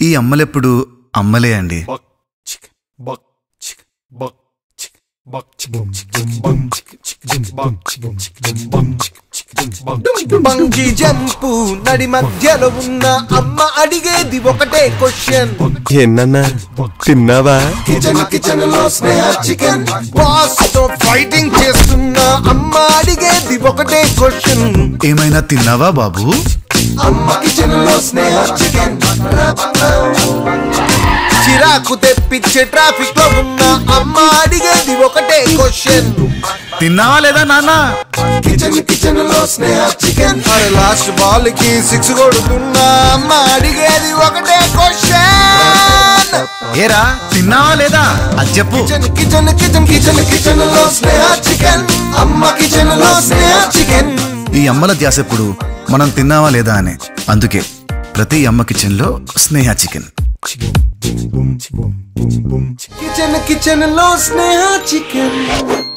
ఈ అమ్మలెప్పుడు అమ్మలే అండి buck chicken buck chicken buck chicken buck chicken chicken buck chicken chicken buck chicken chicken buck chicken chicken buck chicken bungee jump నడి మధ్యలో ఉన్న అమ్మ అడిగేది ఒకటే క్వశ్చన్ ఏనన్నా తిన్నావా కిచెన్ కిచెన్ లో స్నేహ చికెన్ బాస్ తో ఫైటింగ్ చేస్తున్న అమ్మ అడిగేది ఒకటే క్వశ్చన్ ఏమైనా తిన్నావా బాబు అమ్మ కిచెన్ లో స్నేహ చికెన్ చిరాకు తెప్పించే ట్రాఫిక్ లో ఉన్న అమ్మ అడిగేది ఒకటే క్వశ్చన్ తిన్నావా లేదా నాన్న కిచెన్ కిచెన్ లో స్నేహ చికెన్ అరే లాస్ట్ బాల్ కి సిక్స్ కొడుతున్నా అమ్మ అడిగేది ఒకటే క్వశ్చన్ ఏరా తిన్నావా లేదా అది చెప్పు kitchen kitchen kitchen kitchen kitchen లో స్నేహ చికెన్ అమ్మ కిచెన్ లో స్నేహ చికెన్ ఈ అమ్మల ధ్యాస ఎప్పుడు మనం తిన్నావా లేదా అని అందుకే ప్రతి అమ్మ కిచెన్ లో స్నేహ చికెన్ కిచెన్ కిచెన్ లో స్నేహ చికెన్